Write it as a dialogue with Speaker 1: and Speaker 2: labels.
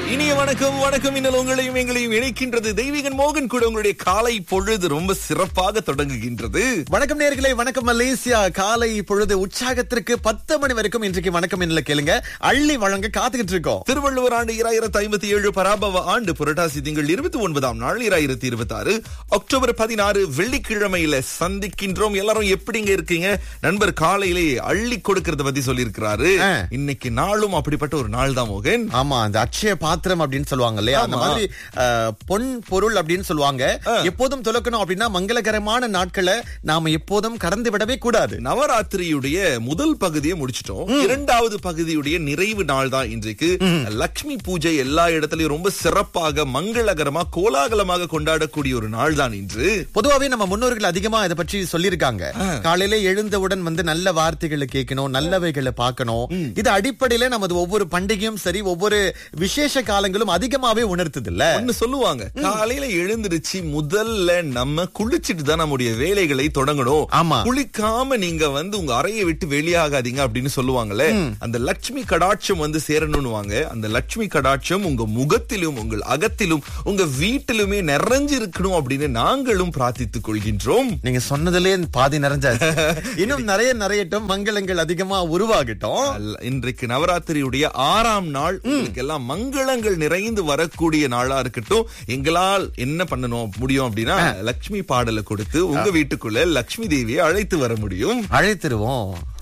Speaker 1: இனிய வணக்கம் வணக்கம் இன்னல் உங்களையும் எங்களையும் இணைக்கின்றது தெய்வீகன் மோகன் கூட உங்களுடைய காலை பொழுது ரொம்ப சிறப்பாக தொடங்குகின்றது
Speaker 2: வணக்கம் நேர்களே வணக்கம் மலேசியா காலை பொழுது உற்சாகத்திற்கு பத்து மணி வரைக்கும் இன்றைக்கு வணக்கம் என்ன கேளுங்க அள்ளி வழங்க காத்துக்கிட்டு இருக்கோம்
Speaker 1: திருவள்ளுவர் ஆண்டு இராயிரத்தி ஐம்பத்தி ஏழு பராபவ ஆண்டு புரட்டாசி திங்கள் இருபத்தி ஒன்பதாம் நாள் இராயிரத்தி இருபத்தி ஆறு அக்டோபர் பதினாறு வெள்ளிக்கிழமையில சந்திக்கின்றோம் எல்லாரும் எப்படிங்க இருக்கீங்க நண்பர் காலையிலே அள்ளி கொடுக்கறத பத்தி சொல்லியிருக்கிறாரு
Speaker 2: ஆ.
Speaker 1: இன்னைக்கு நாளும் அப்படிப்பட்ட ஒரு நாள் தான் மோகன்
Speaker 2: ஆமா அந்த அட்சய பாத்திரம் அப்படின்னு சொல்லுவாங்க இல்லையா அந்த
Speaker 1: ஆமா.
Speaker 2: மாதிரி அஹ், பொன் பொருள் அப்படின்னு சொல்லுவாங்க எப்போதும் துலக்கணும் அப்படின்னா மங்களகரமான நாட்களை நாம எப்போதும் கடந்து விடவே கூடாது
Speaker 1: நவராத்திரியுடைய முதல் பகுதியை முடிச்சிட்டோம் இரண்டாவது பகுதியுடைய நிறைவு நாள் தான் இன்றைக்கு லக்ஷ்மி பூஜை எல்லா இடத்துலயும் ரொம்ப சிறப்பாக மங்களகரமா கோலாகலமாக கொண்டாடக்கூடிய ஒரு நாள் தான் இன்று
Speaker 2: பொதுவாவே நம்ம முன்னோர்கள் அதிகமா இதை பற்றி சொல்லியிருக்காங்க காலையில எழுந்தவுடன் வந்து நல்ல வார்த்தைகளை கேட்கணும் நல்லவைகளை பார்க்கணும் இது அடிப்படையில நமது ஒவ்வொரு பண்டிகையும் சரி ஒவ்வொரு விசேஷ காலங்களும் அதிகமாவே உணர்த்துது இல்ல
Speaker 1: ஒண்ணு சொல்லுவாங்க காலையில எழுந்திருச்சு முதல்ல நம்ம குளிச்சிட்டு தான் நம்முடைய வேலைகளை தொடங்கணும்
Speaker 2: ஆமா.
Speaker 1: குளிக்காம நீங்க வந்து உங்க அறையை விட்டு வெளியாகாதீங்க அப்படின்னு சொல்லுவாங்கல்ல அந்த லட்சுமி கடாட்சம் வந்து சேரணும்னுவாங்க அந்த லட்சுமி கடாட்சம் உங்க முகத்திலும் உங்கள் அகத்திலும் உங்க வீட்டிலுமே நிறைஞ்சு இருக்கணும் அப்படின்னு நாங்களும் பிரார்த்தித்துக் கொள்கின்றோம்
Speaker 2: நீங்க சொன்னதுலயே பாதி நிறைஞ்சாச்சு இன்னும் நிறைய நிறையட்டும் மங்களங்கள் அதிகமா உருவாகட்டும்
Speaker 1: அல்ல, இன்றைக்கு நவராத்திரியுடைய ஆறாம் நாள் உங்களுக்கு எல்லாம் மங்களங்கள் நிறைந்து வரக்கூடிய நாளா இருக்கட்டும் எங்களால் என்ன பண்ணணும் முடியும் அப்படின்னா லட்சுமி பாடலை கொடுத்து உங்க வீட்டுக்குள்ள லட்சுமி தேவியை அழைத்து வர முடியும்
Speaker 2: அழைத்திருவோம்